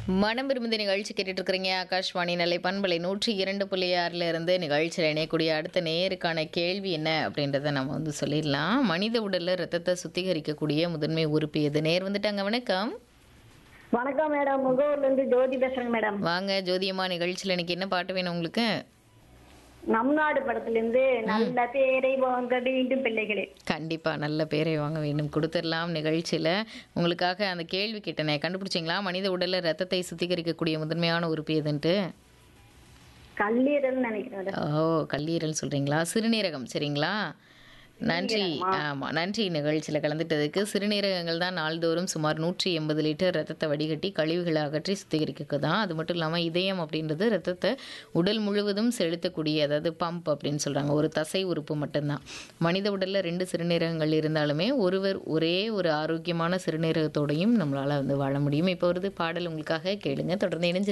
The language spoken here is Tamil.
மனம் விரும்புத நிகழ்ச்சி கேட்டுட்டு இருக்கிறீங்க ஆகாஷ்வாணி நிலை பண்பலை நூற்றி இரண்டு புள்ளி ஆறுல இருந்து நிகழ்ச்சியில் இணையக்கூடிய அடுத்த நேருக்கான கேள்வி என்ன அப்படின்றத நம்ம வந்து சொல்லிடலாம் மனித உடல்ல ரத்தத்தை சுத்திகரிக்கக்கூடிய முதன்மை உறுப்பு எது நேர் வந்துட்டாங்க வணக்கம் வணக்கம் மேடம் முகூர்ல இருந்து ஜோதி பேசுறேங்க மேடம் வாங்க ஜோதியம்மா நிகழ்ச்சியில் இன்னைக்கு என்ன பாட்டு வேணும் உங்களுக்கு நம் நாடு படத்துல இருந்து நல்ல பேரை வாங்க வேண்டும் பிள்ளைகளே கண்டிப்பா நல்ல பேரை வாங்க வேண்டும் கொடுத்துடலாம் நிகழ்ச்சியில உங்களுக்காக அந்த கேள்வி கேட்டனே கண்டுபிடிச்சிங்களா மனித உடல்ல ரத்தத்தை சுத்திகரிக்கக்கூடிய முதன்மையான உறுப்பு எதுன்ட்டு கல்லீரல் நினைக்கிறேன் மேடம் ஓ கல்லீரல் சொல்றீங்களா சிறுநீரகம் சரிங்களா நன்றி ஆமாம் நன்றி நிகழ்ச்சியில் கலந்துட்டதுக்கு சிறுநீரகங்கள் தான் நாள்தோறும் சுமார் நூற்றி எண்பது லிட்டர் ரத்தத்தை வடிகட்டி கழிவுகளை அகற்றி சுத்திகரிக்க தான் அது மட்டும் இல்லாமல் இதயம் அப்படின்றது ரத்தத்தை உடல் முழுவதும் செலுத்தக்கூடிய அதாவது பம்ப் அப்படின்னு சொல்கிறாங்க ஒரு தசை உறுப்பு மட்டும்தான் மனித உடலில் ரெண்டு சிறுநீரகங்கள் இருந்தாலுமே ஒருவர் ஒரே ஒரு ஆரோக்கியமான சிறுநீரகத்தோடையும் நம்மளால் வந்து வாழ முடியும் இப்போ வருது பாடல் உங்களுக்காக கேளுங்க தொடர்ந்து இணைஞ்சு